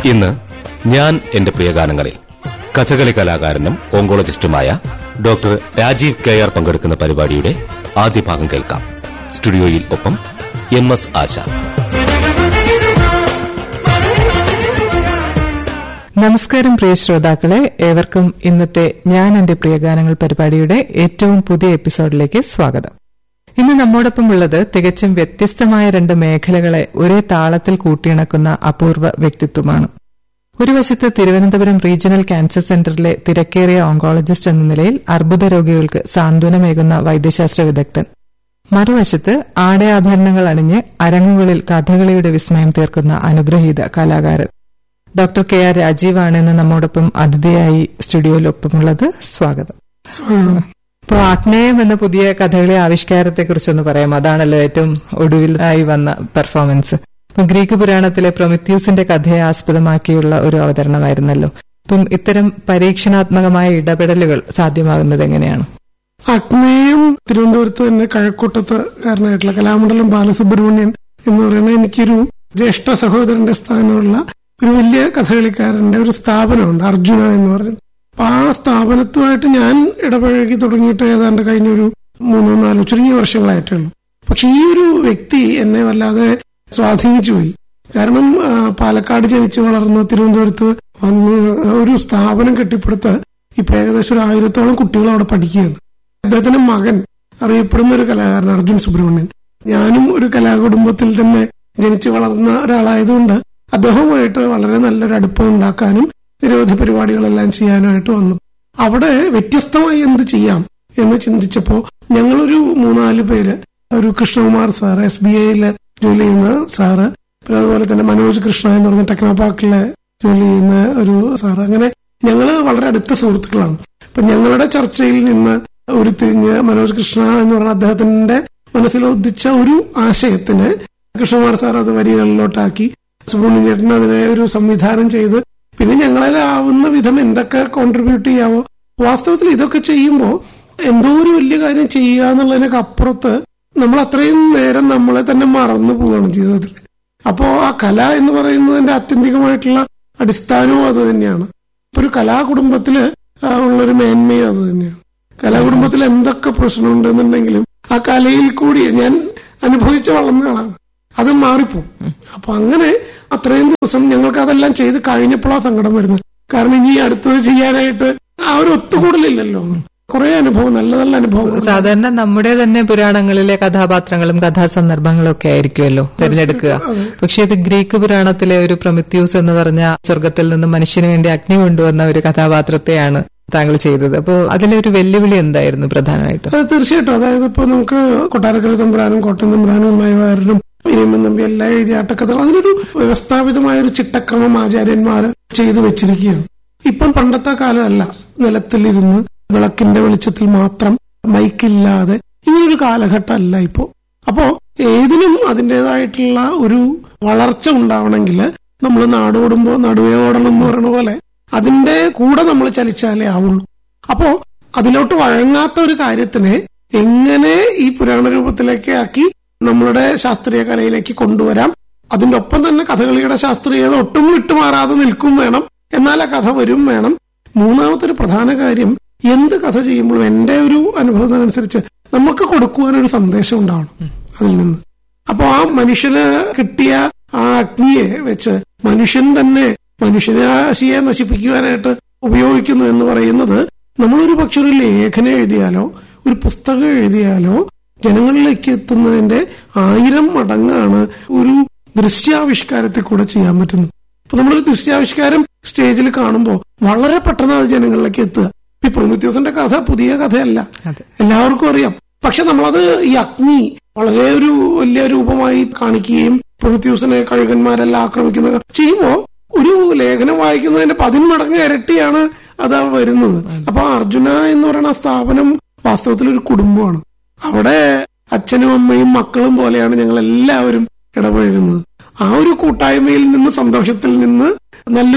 ഇന്ന് ഞാൻ എന്റെ പ്രിയഗാനങ്ങളിൽ കഥകളി കലാകാരനും ഓങ്കോളജിസ്റ്റുമായ ഡോക്ടർ രാജീവ് കെ ആർ പങ്കെടുക്കുന്ന പരിപാടിയുടെ ആദ്യ ഭാഗം കേൾക്കാം സ്റ്റുഡിയോയിൽ ഒപ്പം എം എസ് ആശ നമസ്കാരം പ്രിയ ശ്രോതാക്കളെ ഏവർക്കും ഇന്നത്തെ ഞാൻ എന്റെ പ്രിയഗാനങ്ങൾ പരിപാടിയുടെ ഏറ്റവും പുതിയ എപ്പിസോഡിലേക്ക് സ്വാഗതം ഇന്ന് നമ്മോടൊപ്പം ഉള്ളത് തികച്ചും വ്യത്യസ്തമായ രണ്ട് മേഖലകളെ ഒരേ താളത്തിൽ കൂട്ടിയിണക്കുന്ന അപൂർവ വ്യക്തിത്വമാണ് ഒരു വശത്ത് തിരുവനന്തപുരം റീജിയണൽ ക്യാൻസർ സെന്ററിലെ തിരക്കേറിയ ഓങ്കോളജിസ്റ്റ് എന്ന നിലയിൽ അർബുദ രോഗികൾക്ക് സാന്ത്വനമേകുന്ന വൈദ്യശാസ്ത്ര വിദഗ്ധൻ മറുവശത്ത് ആടയാഭരണങ്ങൾ അണിഞ്ഞ് അരങ്ങുകളിൽ കഥകളിയുടെ വിസ്മയം തീർക്കുന്ന അനുഗ്രഹീത കലാകാരൻ ഡോക്ടർ കെ ആർ രാജീവാണ് ഇന്ന് നമ്മോടൊപ്പം അതിഥിയായി സ്റ്റുഡിയോയിലൊപ്പമുള്ളത് സ്വാഗതം ഇപ്പോൾ ആഗ്നേയം എന്ന പുതിയ കഥകളി ആവിഷ്കാരത്തെ കുറിച്ചൊന്ന് പറയാം അതാണല്ലോ ഏറ്റവും ഒടുവിലായി വന്ന പെർഫോമൻസ് ഇപ്പം ഗ്രീക്ക് പുരാണത്തിലെ പ്രൊമിത്യൂസിന്റെ കഥയെ ആസ്പദമാക്കിയുള്ള ഒരു അവതരണമായിരുന്നല്ലോ ഇപ്പം ഇത്തരം പരീക്ഷണാത്മകമായ ഇടപെടലുകൾ സാധ്യമാകുന്നത് എങ്ങനെയാണ് അഗ്നേയം തിരുവനന്തപുരത്ത് തന്നെ കഴക്കൂട്ടത്ത് കാരനായിട്ടുള്ള കലാമണ്ഡലം ബാലസുബ്രഹ്മണ്യൻ എന്ന് പറയുന്ന എനിക്കൊരു ജ്യേഷ്ഠ സഹോദരന്റെ സ്ഥാനമുള്ള ഒരു വലിയ കഥകളിക്കാരന്റെ ഒരു സ്ഥാപനമുണ്ട് അർജുന എന്ന് പറഞ്ഞു അപ്പൊ ആ സ്ഥാപനത്തുമായിട്ട് ഞാൻ ഇടപഴകി തുടങ്ങിയിട്ട് ഏതാണ്ട് കഴിഞ്ഞ ഒരു മൂന്നോ നാലോ ചുരുങ്ങിയ വർഷങ്ങളായിട്ടേ ഉള്ളൂ പക്ഷെ ഈ ഒരു വ്യക്തി എന്നെ വല്ലാതെ സ്വാധീനിച്ചു പോയി കാരണം ആ, പാലക്കാട് ജനിച്ചു വളർന്ന് തിരുവനന്തപുരത്ത് വന്ന് ഒരു സ്ഥാപനം കെട്ടിപ്പടുത്ത് ഇപ്പൊ ഏകദേശം ഒരു ആയിരത്തോളം കുട്ടികൾ അവിടെ പഠിക്കുകയാണ് അദ്ദേഹത്തിന്റെ മകൻ അറിയപ്പെടുന്ന ഒരു കലാകാരൻ അർജുൻ സുബ്രഹ്മണ്യൻ ഞാനും ഒരു കലാകുടുംബത്തിൽ തന്നെ ജനിച്ചു വളർന്ന ഒരാളായതുകൊണ്ട് അദ്ദേഹവുമായിട്ട് വളരെ നല്ലൊരു അടുപ്പം ഉണ്ടാക്കാനും നിരവധി പരിപാടികളെല്ലാം ചെയ്യാനായിട്ട് വന്നു അവിടെ വ്യത്യസ്തമായി എന്ത് ചെയ്യാം എന്ന് ചിന്തിച്ചപ്പോ ഞങ്ങളൊരു മൂന്നാല് പേര് ഒരു കൃഷ്ണകുമാർ സാർ എസ് ബി ഐയില് ജോലി ചെയ്യുന്ന സാറ് പിന്നെ അതുപോലെ തന്നെ മനോജ് കൃഷ്ണ എന്ന് പറഞ്ഞ ടെക്നോ പാർക്കില് ജോലി ചെയ്യുന്ന ഒരു സാറ് അങ്ങനെ ഞങ്ങള് വളരെ അടുത്ത സുഹൃത്തുക്കളാണ് അപ്പൊ ഞങ്ങളുടെ ചർച്ചയിൽ നിന്ന് ഉരുത്തിരിഞ്ഞ് മനോജ് കൃഷ്ണ എന്ന് പറഞ്ഞ അദ്ദേഹത്തിന്റെ മനസ്സിൽ ഉദിച്ച ഒരു ആശയത്തിന് കൃഷ്ണകുമാർ സാർ അത് വരികളിലോട്ടാക്കി സുബ്രഹ്മണ്യൻ ചേട്ടൻ അതിനെ ഒരു സംവിധാനം ചെയ്ത് പിന്നെ ഞങ്ങളാവുന്ന വിധം എന്തൊക്കെ കോൺട്രിബ്യൂട്ട് ചെയ്യാവോ വാസ്തവത്തിൽ ഇതൊക്കെ ചെയ്യുമ്പോൾ എന്തോ ഒരു വലിയ കാര്യം ചെയ്യുക എന്നുള്ളതിനൊക്കെ അപ്പുറത്ത് നമ്മൾ അത്രയും നേരം നമ്മളെ തന്നെ മറന്നു പോവുകയാണ് ജീവിതത്തിൽ അപ്പോ ആ കല എന്ന് പറയുന്നതിന്റെ ആത്യന്തികമായിട്ടുള്ള അടിസ്ഥാനവും അത് തന്നെയാണ് ഇപ്പൊ ഒരു കലാകുടുംബത്തില് ആ, ഉള്ളൊരു മേന്മയും അത് തന്നെയാണ് കലാകുടുംബത്തിൽ എന്തൊക്കെ പ്രശ്നമുണ്ടെന്നുണ്ടെങ്കിലും ആ കലയിൽ കൂടി ഞാൻ അനുഭവിച്ച് വളർന്ന ആളാണ് അത് മാറിപ്പോവും അപ്പൊ അങ്ങനെ അത്രയും ദിവസം ഞങ്ങൾക്ക് അതെല്ലാം ചെയ്ത് കഴിഞ്ഞപ്പോഴാ സങ്കടം വരുന്നത് കാരണം ഇനി അടുത്തത് ചെയ്യാനായിട്ട് ആ ഒരു ഒത്തുകൂടലില്ലല്ലോ കുറെ അനുഭവം നല്ല നല്ല അനുഭവങ്ങൾ സാധാരണ നമ്മുടെ തന്നെ പുരാണങ്ങളിലെ കഥാപാത്രങ്ങളും കഥാസന്ദർഭങ്ങളും ഒക്കെ ആയിരിക്കുമല്ലോ തിരഞ്ഞെടുക്കുക പക്ഷെ ഇത് ഗ്രീക്ക് പുരാണത്തിലെ ഒരു പ്രൊമിത്യൂസ് എന്ന് പറഞ്ഞ സ്വർഗത്തിൽ നിന്ന് മനുഷ്യന് വേണ്ടി അഗ്നി കൊണ്ടുവന്ന ഒരു കഥാപാത്രത്തെയാണ് താങ്കൾ ചെയ്തത് അപ്പോൾ അതിലെ ഒരു വെല്ലുവിളി എന്തായിരുന്നു പ്രധാനമായിട്ടും അത് തീർച്ചയായിട്ടും അതായത് ഇപ്പൊ നമുക്ക് കൊട്ടാരക്കര തമ്പുരാനും കോട്ടയം തമ്പുരാനും മയവാരനും ഇനിയമ്മൻ തമ്പി എല്ലാം എഴുതിയ ആട്ടക്കഥകൾ അതിനൊരു വ്യവസ്ഥാപിതമായ ഒരു ചിട്ടക്രമം ആചാര്യന്മാർ ചെയ്തു വെച്ചിരിക്കുകയാണ് ഇപ്പം പണ്ടത്തെ കാലമല്ല നിലത്തിലിരുന്ന് വിളക്കിന്റെ വെളിച്ചത്തിൽ മാത്രം മൈക്കില്ലാതെ ഇങ്ങനൊരു കാലഘട്ടമല്ല ഇപ്പോ അപ്പോ ഏതിനും അതിൻ്റെതായിട്ടുള്ള ഒരു വളർച്ച ഉണ്ടാവണമെങ്കിൽ നമ്മൾ നാടോടുമ്പോ നടുവേ ഓടണം എന്ന് പറയുന്ന പോലെ അതിന്റെ കൂടെ നമ്മൾ ചലിച്ചാലേ ആവുള്ളൂ അപ്പോ അതിലോട്ട് വഴങ്ങാത്ത ഒരു കാര്യത്തിനെ എങ്ങനെ ഈ പുരാണ രൂപത്തിലേക്ക് ആക്കി നമ്മളുടെ ശാസ്ത്രീയ കലയിലേക്ക് കൊണ്ടുവരാം അതിന്റെ ഒപ്പം തന്നെ കഥകളിയുടെ ശാസ്ത്രീയത ഒട്ടും വിട്ടുമാറാതെ നിൽക്കും വേണം എന്നാൽ ആ കഥ വരും വേണം മൂന്നാമത്തെ ഒരു പ്രധാന കാര്യം എന്ത് കഥ ചെയ്യുമ്പോഴും എന്റെ ഒരു അനുഭവത്തിനനുസരിച്ച് നമുക്ക് കൊടുക്കുവാൻ ഒരു സന്ദേശം ഉണ്ടാവണം അതിൽ നിന്ന് അപ്പൊ ആ മനുഷ്യന് കിട്ടിയ ആ അഗ്നിയെ വെച്ച് മനുഷ്യൻ തന്നെ മനുഷ്യരാശിയെ നശിപ്പിക്കുവാനായിട്ട് ഉപയോഗിക്കുന്നു എന്ന് പറയുന്നത് നമ്മളൊരു പക്ഷെ ഒരു ലേഖനം എഴുതിയാലോ ഒരു പുസ്തകം എഴുതിയാലോ ജനങ്ങളിലേക്ക് എത്തുന്നതിന്റെ ആയിരം മടങ്ങാണ് ഒരു ദൃശ്യാവിഷ്കാരത്തിൽ കൂടെ ചെയ്യാൻ പറ്റുന്നത് അപ്പൊ നമ്മളൊരു ദൃശ്യാവിഷ്കാരം സ്റ്റേജിൽ കാണുമ്പോൾ വളരെ പെട്ടെന്ന് അത് ജനങ്ങളിലേക്ക് എത്തുക ഈ പ്രൊമിത്യൂസിന്റെ കഥ പുതിയ കഥയല്ല അതെ. എല്ലാവർക്കും അറിയാം പക്ഷെ നമ്മളത് ഈ അഗ്നി വളരെ ഒരു വലിയ രൂപമായി കാണിക്കുകയും പ്രൊമിത്യൂസിനെ കഴുകന്മാരെല്ലാം ആക്രമിക്കുന്ന ചെയ്യുമ്പോ ഒരു ലേഖനം വായിക്കുന്നതിന്റെ പതിന്മടങ്ങ് ഇരട്ടിയാണ് അത് വരുന്നത് അപ്പൊ അർജുന എന്ന് പറയുന്ന സ്ഥാപനം വാസ്തവത്തിൽ ഒരു കുടുംബമാണ് അവിടെ അച്ഛനും അമ്മയും മക്കളും പോലെയാണ് ഞങ്ങൾ എല്ലാവരും ഇടപഴകുന്നത് ആ ഒരു കൂട്ടായ്മയിൽ നിന്ന് സന്തോഷത്തിൽ നിന്ന് നല്ലൊരു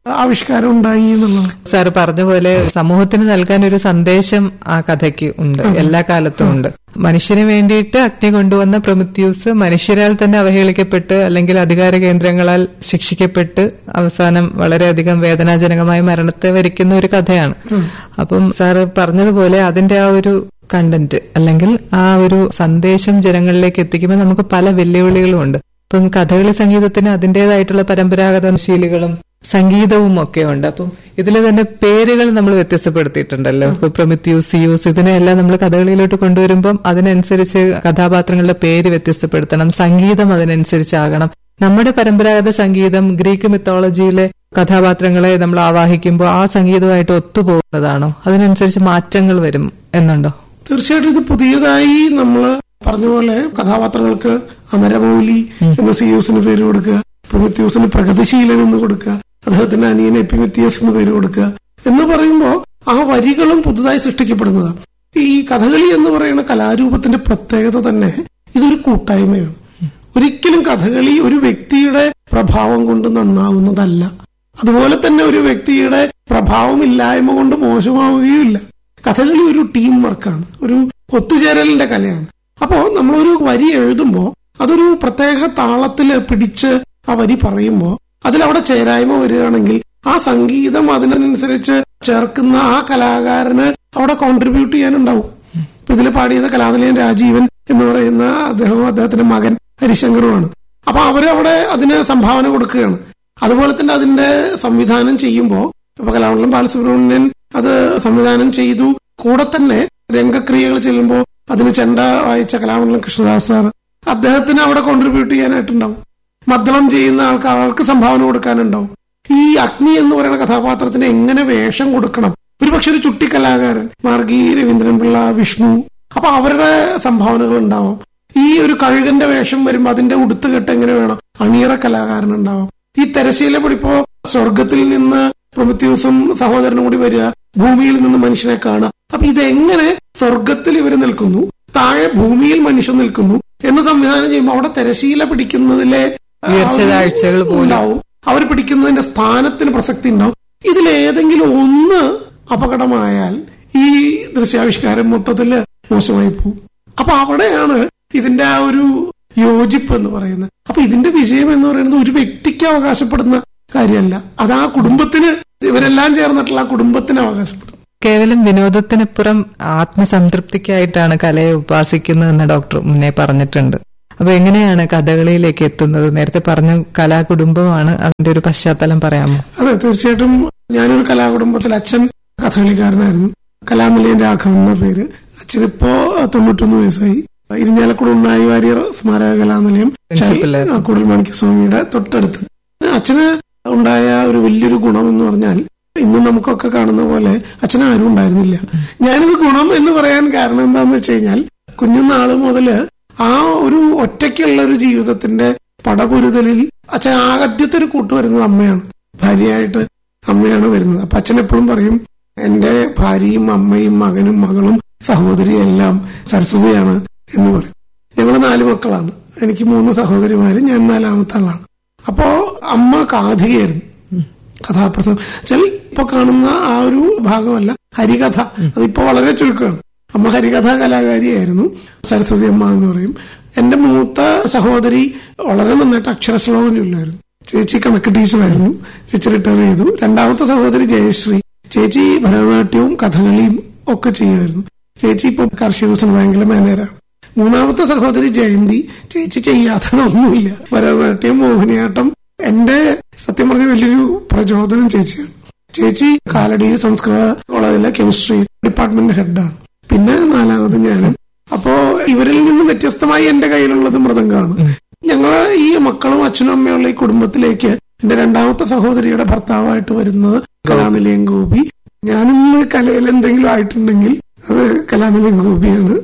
ആവിഷ്കാരം ഉണ്ടായി എന്നുള്ളത് സാറ് പറഞ്ഞ പോലെ സമൂഹത്തിന് നൽകാൻ ഒരു സന്ദേശം ആ കഥയ്ക്ക് ഉണ്ട് എല്ലാ കാലത്തും ഉണ്ട് മനുഷ്യന് വേണ്ടിയിട്ട് അഗ്നി കൊണ്ടുവന്ന പ്രൊമിത്യൂസ് മനുഷ്യരാൽ തന്നെ അവഹേളിക്കപ്പെട്ട് അല്ലെങ്കിൽ അധികാര കേന്ദ്രങ്ങളാൽ ശിക്ഷിക്കപ്പെട്ട് അവസാനം വളരെയധികം വേദനാജനകമായ മരണത്തെ വരിക്കുന്ന ഒരു കഥയാണ് അപ്പം സാറ് പറഞ്ഞതുപോലെ അതിന്റെ ആ ഒരു കണ്ടന്റ് അല്ലെങ്കിൽ ആ ഒരു സന്ദേശം ജനങ്ങളിലേക്ക് എത്തിക്കുമ്പോൾ നമുക്ക് പല വെല്ലുവിളികളും ഉണ്ട് ഇപ്പം കഥകളി സംഗീതത്തിന് അതിന്റേതായിട്ടുള്ള പരമ്പരാഗത ശീലുകളും സംഗീതവും ഒക്കെ ഉണ്ട് അപ്പം ഇതിൽ തന്നെ പേരുകൾ നമ്മൾ വ്യത്യസ്തപ്പെടുത്തിയിട്ടുണ്ടല്ലോ ഇപ്പൊ പ്രൊമിത്യൂസ് സിയൂസ് ഇതിനെല്ലാം നമ്മൾ കഥകളിയിലോട്ട് കൊണ്ടുവരുമ്പം അതിനനുസരിച്ച് കഥാപാത്രങ്ങളുടെ പേര് വ്യത്യസ്തപ്പെടുത്തണം സംഗീതം അതിനനുസരിച്ചാകണം നമ്മുടെ പരമ്പരാഗത സംഗീതം ഗ്രീക്ക് മിത്തോളജിയിലെ കഥാപാത്രങ്ങളെ നമ്മൾ ആവാഹിക്കുമ്പോൾ ആ സംഗീതവുമായിട്ട് ഒത്തുപോകുന്നതാണോ അതിനനുസരിച്ച് മാറ്റങ്ങൾ വരും എന്നുണ്ടോ തീർച്ചയായിട്ടും ഇത് പുതിയതായി നമ്മൾ പറഞ്ഞ പോലെ കഥാപാത്രങ്ങൾക്ക് അമരമൗലി എന്ന സിയൂസിന് പേര് കൊടുക്കുക പ്രൊമിത്യൂസിന് പ്രഗതിശീലൻ എന്ന് കൊടുക്കുക അദ്ദേഹത്തിന്റെ അനിയൻ എപ്പിമിത്തിയസ് എന്ന് പേര് കൊടുക്കുക എന്ന് പറയുമ്പോൾ ആ വരികളും പുതുതായി സൃഷ്ടിക്കപ്പെടുന്നതാണ് ഈ കഥകളി എന്ന് പറയുന്ന കലാരൂപത്തിന്റെ പ്രത്യേകത തന്നെ ഇതൊരു കൂട്ടായ്മയാണ് ഒരിക്കലും കഥകളി ഒരു വ്യക്തിയുടെ പ്രഭാവം കൊണ്ട് നന്നാവുന്നതല്ല അതുപോലെ തന്നെ ഒരു വ്യക്തിയുടെ പ്രഭാവം ഇല്ലായ്മ കൊണ്ട് മോശമാവുകയുമില്ല കഥകളി ഒരു ടീം വർക്കാണ് ഒരു ഒത്തുചേരലിന്റെ കലയാണ് അപ്പോ നമ്മളൊരു വരി എഴുതുമ്പോ അതൊരു പ്രത്യേക താളത്തില് പിടിച്ച് ആ വരി പറയുമ്പോ അതിലവിടെ ചേരായ്മ വരികയാണെങ്കിൽ ആ സംഗീതം അതിനനുസരിച്ച് ചേർക്കുന്ന ആ കലാകാരന് അവിടെ കോൺട്രിബ്യൂട്ട് ചെയ്യാനുണ്ടാവും ഇപ്പൊ ഇതിൽ പാടിയത് കലാനിലയൻ രാജീവൻ എന്ന് പറയുന്ന അദ്ദേഹവും അദ്ദേഹത്തിന്റെ മകൻ ഹരിശങ്കറുമാണ് അപ്പൊ അവരവിടെ അതിന് സംഭാവന കൊടുക്കുകയാണ് അതുപോലെ തന്നെ അതിന്റെ സംവിധാനം ചെയ്യുമ്പോൾ ഇപ്പൊ കലാമണ്ഡലം ബാലസുബ്രഹ്മണ്യൻ അത് സംവിധാനം ചെയ്തു കൂടെ തന്നെ രംഗക്രിയകൾ ചെല്ലുമ്പോൾ അതിന് ചെണ്ട വായിച്ച കലാമണ്ഡലം കൃഷ്ണദാസ് സാർ അദ്ദേഹത്തിന് അവിടെ കോൺട്രിബ്യൂട്ട് ചെയ്യാനായിട്ടുണ്ടാവും മദ്ദളം ചെയ്യുന്ന ആൾക്ക് അവർക്ക് സംഭാവന കൊടുക്കാനുണ്ടാവും ഈ അഗ്നി എന്ന് പറയുന്ന കഥാപാത്രത്തിന് എങ്ങനെ വേഷം കൊടുക്കണം ഒരുപക്ഷെ ഒരു ചുട്ടി കലാകാരൻ മാർഗി രവീന്ദ്രൻ പിള്ള വിഷ്ണു അപ്പൊ അവരുടെ സംഭാവനകൾ ഉണ്ടാവും ഈ ഒരു കഴുകന്റെ വേഷം വരുമ്പോൾ അതിന്റെ ഉടുത്തുകെട്ട് എങ്ങനെ വേണം അണിയറ കലാകാരൻ ഉണ്ടാവും ഈ തെരശീല പിടിപ്പോ സ്വർഗത്തിൽ നിന്ന് പ്രൊമത്യൂസും സഹോദരനും കൂടി വരിക ഭൂമിയിൽ നിന്ന് മനുഷ്യനെ കാണുക അപ്പൊ ഇതെങ്ങനെ സ്വർഗത്തിൽ ഇവർ നിൽക്കുന്നു താഴെ ഭൂമിയിൽ മനുഷ്യൻ നിൽക്കുന്നു എന്ന് സംവിധാനം ചെയ്യുമ്പോൾ അവിടെ തെരശീല പിടിക്കുന്നതിലെ ആ ഒരു ഉയർച്ചതാഴ്ചകൾ പോലും. ഉണ്ടാവും അവർ പിടിക്കുന്നതിന്റെ സ്ഥാനത്തിന് പ്രസക്തി ഉണ്ടാവും ഇതിലേതെങ്കിലും ഒന്ന് അപകടമായാൽ ഈ ദൃശ്യാവിഷ്കാരം മൊത്തത്തില് മോശമായി പോകും അപ്പൊ അവിടെയാണ് ഇതിന്റെ ആ ഒരു യോജിപ്പ് എന്ന് പറയുന്നത് അപ്പൊ ഇതിന്റെ വിജയം എന്ന് പറയുന്നത് ഒരു വ്യക്തിക്ക് അവകാശപ്പെടുന്ന കാര്യമല്ല അത് ആ കുടുംബത്തിന് ഇവരെല്ലാം ചേർന്നിട്ടുള്ള ആ കുടുംബത്തിന് അവകാശപ്പെടുന്നു കേവലം വിനോദത്തിനപ്പുറം ആത്മസംതൃപ്തിക്കായിട്ടാണ് കലയെ ഉപാസിക്കുന്നതെന്ന് ഡോക്ടർ മുന്നേ പറഞ്ഞിട്ടുണ്ട് അപ്പൊ എങ്ങനെയാണ് കഥകളിയിലേക്ക് എത്തുന്നത് നേരത്തെ പറഞ്ഞു കലാകുടുംബമാണ് അതിന്റെ ഒരു പശ്ചാത്തലം പറയാമോ അതെ തീർച്ചയായിട്ടും ഞാനൊരു കലാകുടുംബത്തിൽ അച്ഛൻ കഥകളിക്കാരനായിരുന്നു കലാനിലയൻ രാഘവൻ എന്ന പേര് അച്ഛനിപ്പോ തൊണ്ണൂറ്റൊന്ന് വയസ്സായി ഇരിഞ്ഞാലക്കുട ഉണ്ണായി വാര്യർ സ്മാരക കലാനിലയം Principal ആ, കൂടൽമാണിക്യസ്വാമിയുടെ തൊട്ടടുത്ത് അച്ഛന് ഉണ്ടായ ഒരു വലിയൊരു ഗുണം എന്ന് പറഞ്ഞാൽ ഇന്ന് നമുക്കൊക്കെ കാണുന്ന പോലെ അച്ഛന് ആരും ഉണ്ടായിരുന്നില്ല ഞാനിത് ഗുണം എന്ന് പറയാൻ കാരണം എന്താന്ന് വെച്ച് കഴിഞ്ഞാൽ കുഞ്ഞുനാള് മുതല് ആ ഒരു ഒറ്റയ്ക്കുള്ള ഒരു ജീവിതത്തിന്റെ പടപുരുതലിൽ അച്ഛൻ ആദ്യത്തെ ഒരു കൂട്ട് വരുന്നത് അമ്മയാണ് ഭാര്യയായിട്ട് അമ്മയാണ് വരുന്നത് അപ്പൊ അച്ഛൻ എപ്പോഴും പറയും എന്റെ ഭാര്യയും അമ്മയും മകനും മകളും സഹോദരിയും എല്ലാം സരസ്വതിയാണ് എന്ന് പറയും ഞങ്ങൾ നാല് മക്കളാണ് എനിക്ക് മൂന്ന് സഹോദരിമാര് ഞാൻ നാലാമത്തെ ആളാണ് അപ്പോ അമ്മ കാഥികയായിരുന്നു കഥാപ്രസംഗം വെച്ചാൽ ഇപ്പൊ കാണുന്ന ആ ഒരു ഭാഗമല്ല ഹരികഥ അതിപ്പോ വളരെ ചുരുക്കമാണ് അമ്മ ഹരികഥ കലാകാരിയായിരുന്നു സരസ്വതി അമ്മ എന്ന് പറയും എന്റെ മൂത്ത സഹോദരി വളരെ നന്നായിട്ട് അക്ഷരശ്ലോകം ചൊല്ലായിരുന്നു ചേച്ചി കണക്ക് ടീച്ചറായിരുന്നു ചേച്ചി റിട്ടയർ ചെയ്തു രണ്ടാമത്തെ സഹോദരി ജയശ്രീ ചേച്ചി ഭരതനാട്യവും കഥകളിയും ഒക്കെ ചെയ്യുമായിരുന്നു ചേച്ചി ഇപ്പൊ കാർഷിക വികസന ബാങ്കിലെ മാനേജറാണ് മൂന്നാമത്തെ സഹോദരി ജയന്തി ചേച്ചി ചെയ്യാത്തതൊന്നുമില്ല ഭരതനാട്യം മോഹിനിയാട്ടം എന്റെ സത്യം പറഞ്ഞ വലിയൊരു പ്രചോദനം ചേച്ചിയാണ് ചേച്ചി കാലടി സംസ്കൃത കോളേജിലെ കെമിസ്ട്രി ഡിപ്പാർട്ട്മെന്റ് ഹെഡാണ് പിന്നെ നാലാമത് ഞാനും അപ്പോ ഇവരിൽ നിന്ന് വ്യത്യസ്തമായി എന്റെ കയ്യിലുള്ളത് മൃദംഗമാണ് ഞങ്ങൾ ഈ മക്കളും അച്ഛനും അമ്മയുള്ള ഈ കുടുംബത്തിലേക്ക് എന്റെ രണ്ടാമത്തെ സഹോദരിയുടെ ഭർത്താവായിട്ട് വരുന്നത് കലാനിലയം ഗോപി ഞാനിന്ന് കലയിൽ എന്തെങ്കിലും ആയിട്ടുണ്ടെങ്കിൽ അത് കലാനിലയം ഗോപിയാണ്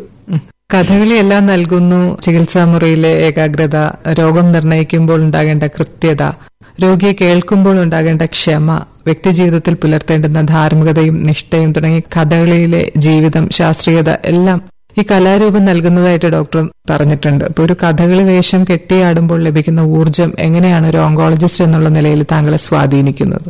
കഥകളി എല്ലാം നൽകുന്നു ചികിത്സാ മുറിയിലെ ഏകാഗ്രത രോഗം നിർണയിക്കുമ്പോൾ ഉണ്ടാകേണ്ട കൃത്യത രോഗിയെ കേൾക്കുമ്പോൾ ഉണ്ടാകേണ്ട ക്ഷമ വ്യക്തിജീവിതത്തിൽ പുലർത്തേണ്ടുന്ന ധാർമ്മികതയും നിഷ്ഠയും തുടങ്ങി കഥകളിയിലെ ജീവിതം ശാസ്ത്രീയത എല്ലാം ഈ കലാരൂപം നൽകുന്നതായിട്ട് ഡോക്ടർ പറഞ്ഞിട്ടുണ്ട് ഇപ്പൊ ഒരു കഥകളി വേഷം കെട്ടിയാടുമ്പോൾ ലഭിക്കുന്ന ഊർജം എങ്ങനെയാണ് ഒരു ഓങ്കോളജിസ്റ്റ് എന്നുള്ള നിലയിൽ താങ്കളെ സ്വാധീനിക്കുന്നത്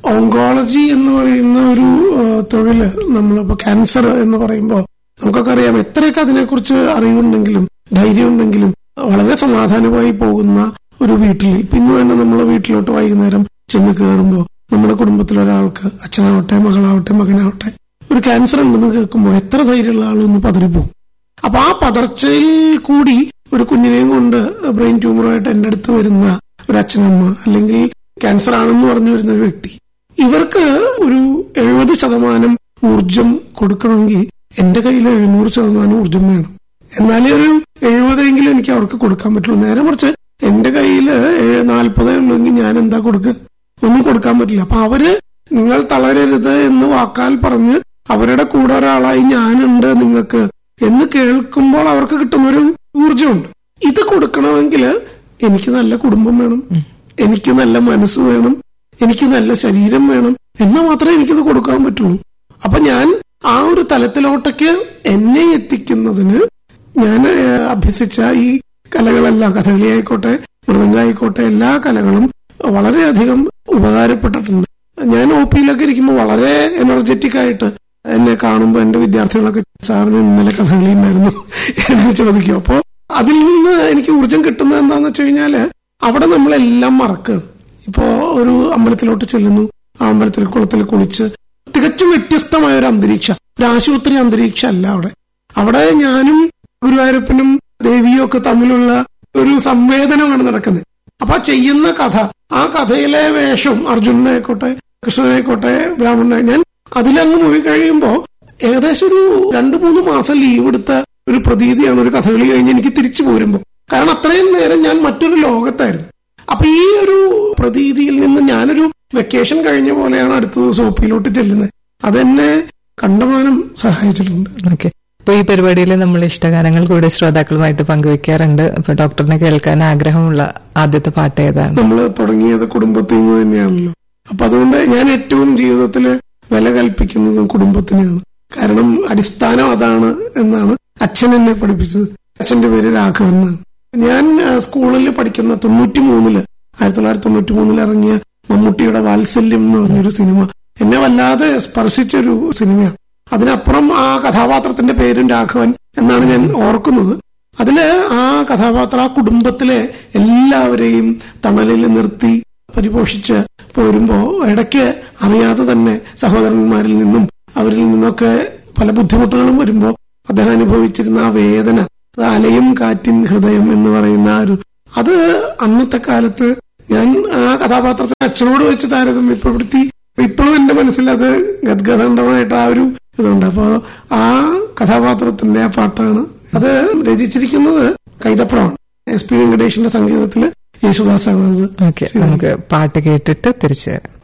ഓങ്കോളജി എന്ന് പറയുന്ന ഒരു ഏഹ്, തൊഴില് നമ്മളിപ്പോ ക്യാൻസർ എന്ന് പറയുമ്പോൾ നമുക്കൊക്കെ അറിയാം എത്രയൊക്കെ അതിനെക്കുറിച്ച് അറിവുണ്ടെങ്കിലും ധൈര്യമുണ്ടെങ്കിലും വളരെ സമാധാനമായി പോകുന്ന ഒരു വീട്ടിൽ ഇപ്പൊ ഇന്ന് തന്നെ നമ്മളെ വീട്ടിലോട്ട് വൈകുന്നേരം ചെന്ന് കയറുമ്പോൾ നമ്മുടെ കുടുംബത്തിലെ ഒരാൾക്ക് അച്ഛനാവട്ടെ മകളാവട്ടെ മകനാവട്ടെ ഒരു ക്യാൻസർ ഉണ്ടെന്ന് കേൾക്കുമ്പോൾ എത്ര ധൈര്യമുള്ള ആളൊന്ന് പതറിപ്പോവും അപ്പൊ ആ പതർച്ചയിൽ കൂടി ഒരു കുഞ്ഞിനെയും കൊണ്ട് ബ്രെയിൻ ട്യൂമറുമായിട്ട് എന്റെ അടുത്ത് വരുന്ന ഒരു അച്ഛനമ്മ അല്ലെങ്കിൽ ക്യാൻസർ ആണെന്ന് പറഞ്ഞു വരുന്ന ഒരു വ്യക്തി ഇവർക്ക് ഒരു എഴുപത് ശതമാനം ഊർജം കൊടുക്കണമെങ്കിൽ എന്റെ കയ്യിൽ എഴുന്നൂറ് ശതമാനം ഊർജം വേണം എന്നാലേ ഒരു എഴുപതെങ്കിലും എനിക്ക് അവർക്ക് കൊടുക്കാൻ പറ്റുള്ളൂ നേരെ മറിച്ച് എന്റെ കയ്യിൽ നാൽപ്പതേ ഉള്ളൂവെങ്കിൽ ഞാൻ എന്താ കൊടുക്കുക ഒന്നും കൊടുക്കാൻ പറ്റില്ല അപ്പൊ അവര് നിങ്ങൾ തളരരുത് എന്ന് വാക്കാൽ പറഞ്ഞ് അവരുടെ കൂടെ ഒരാളായി ഞാനുണ്ട് നിങ്ങൾക്ക് എന്ന് കേൾക്കുമ്പോൾ അവർക്ക് കിട്ടുന്ന ഒരു ഊർജമുണ്ട് ഇത് കൊടുക്കണമെങ്കിൽ എനിക്ക് നല്ല കുടുംബം വേണം എനിക്ക് നല്ല മനസ്സ് വേണം എനിക്ക് നല്ല ശരീരം വേണം എന്നാൽ മാത്രമേ എനിക്കിത് കൊടുക്കാൻ പറ്റുള്ളൂ അപ്പൊ ഞാൻ ആ ഒരു തലത്തിലോട്ടേക്ക് എന്നെ എത്തിക്കുന്നതിന് ഞാൻ ഏഹ്, അഭ്യസിച്ച ഈ കലകളെല്ലാം കഥകളി ആയിക്കോട്ടെ മൃദംഗ ആയിക്കോട്ടെ എല്ലാ കലകളും വളരെയധികം ഉപകാരപ്പെട്ടിട്ടുണ്ട് ഞാൻ ഒ പിയിലൊക്കെ ഇരിക്കുമ്പോൾ വളരെ എനർജറ്റിക് ആയിട്ട് എന്നെ കാണുമ്പോൾ എന്റെ വിദ്യാർത്ഥികളൊക്കെ സാറിന് ഇന്നലെ കഥകളി ഉണ്ടായിരുന്നു എന്ന് ചോദിക്കും അപ്പോ അതിൽ നിന്ന് എനിക്ക് ഊർജം കിട്ടുന്നത് എന്താന്ന് വെച്ച് കഴിഞ്ഞാല് അവിടെ നമ്മളെല്ലാം മറക്കുകയാണ് ഇപ്പോ ഒരു അമ്പലത്തിലോട്ട് ചെല്ലുന്നു ആ അമ്പലത്തിൽ കുളത്തിൽ കുളിച്ച് തികച്ചും വ്യത്യസ്തമായ ഒരു അന്തരീക്ഷം ഒരു ആശുപത്രി അന്തരീക്ഷം അല്ല അവിടെ അവിടെ ഞാനും ഗുരുവായൂരപ്പനും ദേവിയും ഒക്കെ തമ്മിലുള്ള ഒരു സംവേദനമാണ് നടക്കുന്നത് അപ്പൊ ആ ചെയ്യുന്ന കഥ ആ കഥയിലെ വേഷം അർജുനനായിക്കോട്ടെ കൃഷ്ണനായിക്കോട്ടെ ബ്രാഹ്മണനായി ഞാൻ അതിലങ്ങ് പോയി കഴിയുമ്പോ ഏകദേശം ഒരു രണ്ടു മൂന്ന് മാസം ലീവ് എടുത്ത ഒരു പ്രതീതിയാണ് ഒരു കഥകളി കഴിഞ്ഞ് എനിക്ക് തിരിച്ചു പോരുമ്പോ കാരണം അത്രയും നേരം ഞാൻ മറ്റൊരു ലോകത്തായിരുന്നു അപ്പൊ ഈ ഒരു പ്രതീതിയിൽ നിന്ന് ഞാനൊരു വെക്കേഷൻ കഴിഞ്ഞ പോലെയാണ് അടുത്ത ദിവസം ഒപ്പിയിലോട്ട് ചെല്ലുന്നത് അതെന്നെ കണ്ടമാനം സഹായിച്ചിട്ടുണ്ട് ഓക്കെ അപ്പൊ ഈ പരിപാടിയിൽ നമ്മൾ ഇഷ്ടഗാനങ്ങൾ കൂടെ ശ്രോതാക്കളുമായിട്ട് പങ്കുവെക്കാറുണ്ട് അപ്പൊ ഡോക്ടറിനെ കേൾക്കാൻ ആഗ്രഹമുള്ള ആദ്യത്തെ പാട്ട് ഏതാണ് നമ്മൾ തുടങ്ങിയത് കുടുംബത്തിൽ നിന്ന് തന്നെയാണല്ലോ അപ്പൊ അതുകൊണ്ട് ഞാൻ ഏറ്റവും ജീവിതത്തിൽ വില കൽപ്പിക്കുന്നതും കുടുംബത്തിനാണ് കാരണം അടിസ്ഥാനം അതാണ് എന്നാണ് അച്ഛൻ എന്നെ പഠിപ്പിച്ചത് അച്ഛന്റെ പേര് രാഘവൻ എന്നാണ് ഞാൻ ആ, സ്കൂളിൽ പഠിക്കുന്ന തൊണ്ണൂറ്റി മൂന്നില് ആയിരത്തി തൊള്ളായിരത്തി തൊണ്ണൂറ്റി മൂന്നിൽ ഇറങ്ങിയ മമ്മൂട്ടിയുടെ വാത്സല്യം എന്ന് പറഞ്ഞൊരു സിനിമ എന്നെ വല്ലാതെ സ്പർശിച്ചൊരു സിനിമയാണ് അതിനപ്പുറം ആ കഥാപാത്രത്തിന്റെ പേരും രാഘവൻ എന്നാണ് ഞാൻ ഓർക്കുന്നത് അതില് ആ കഥാപാത്രം ആ കുടുംബത്തിലെ എല്ലാവരെയും തണലിൽ നിർത്തി പരിപോഷിച്ച് പോരുമ്പോ ഇടയ്ക്ക് അറിയാതെ തന്നെ സഹോദരന്മാരിൽ നിന്നും അവരിൽ നിന്നൊക്കെ പല ബുദ്ധിമുട്ടുകളും വരുമ്പോ അദ്ദേഹം അനുഭവിച്ചിരുന്ന ആ വേദന അത് അലയും കാറ്റിൻ ഹൃദയം എന്ന് പറയുന്ന ആ ഒരു അത് അന്നത്തെ കാലത്ത് ഞാൻ ആ കഥാപാത്രത്തെ അച്ഛനോട് വെച്ച് താരതമ്യപ്പെടുത്തി ഇപ്പോഴും എന്റെ മനസ്സിൽ അത് ഗദ്ഗദണ്ഡമായിട്ട് ആ ഒരു ഇതുണ്ട് അപ്പോ ആ കഥാപാത്രത്തിന്റെ ആ പാട്ടാണ് അത് രചിച്ചിരിക്കുന്നത് കൈതപ്രമാണ് എസ് പി വെങ്കടേഷിന്റെ സംഗീതത്തില് യേശുദാസാണ് അത് ഓക്കെ നമുക്ക് പാട്ട് കേട്ടിട്ട് തിരിച്ചു വരാം